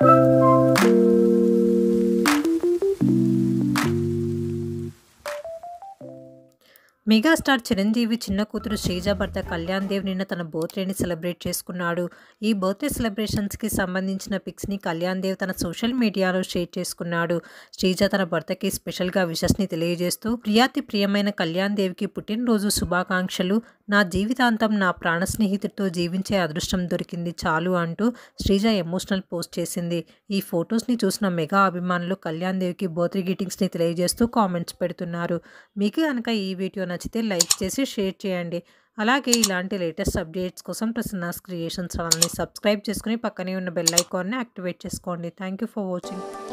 megastar Chiranjeevi చిన్న కూతురు శ్రీజ భర్త కళ్యాణ్ దేవ్ నిన్న తన బర్త్డేని సెలబ్రేట్ చేసుకున్నాడు ఈ బర్త్డే సెలబ్రేషన్స్కి సంబంధించిన పిక్స్ని కళ్యాణ్ దేవ్ తన సోషల్ మీడియాలో షేర్ చేసుకున్నాడు శ్రీజ తన భర్తకి స్పెషల్గా విషస్ని తెలియజేస్తూ ప్రియాతి ప్రియమైన కళ్యాణ్ దేవ్కి పుట్టినరోజు శుభాకాంక్షలు నా జీవితాంతం నా ప్రాణ స్నేహితుడితో జీవించే అదృష్టం దొరికింది చాలు అంటూ శ్రీజ ఎమోషనల్ పోస్ట్ చేసింది ఈ ఫొటోస్ని చూసిన మెగా అభిమానులు కళ్యాణ్ దేవ్కి బర్త్డే గ్రీటింగ్స్ని తెలియజేస్తూ కామెంట్స్ పెడుతున్నారు మీకు కనుక ఈ వీడియో నచ్చితే లైక్ చేసి షేర్ చేయండి అలాగే ఇలాంటి లేటెస్ట్ అప్డేట్స్ కోసం ప్రసన్నాస్ క్రియేషన్స్ ఛానల్ని సబ్స్క్రైబ్ చేసుకుని పక్కనే ఉన్న బెల్ ఐకాన్ని యాక్టివేట్ చేసుకోండి థ్యాంక్ యూ ఫర్ వాచింగ్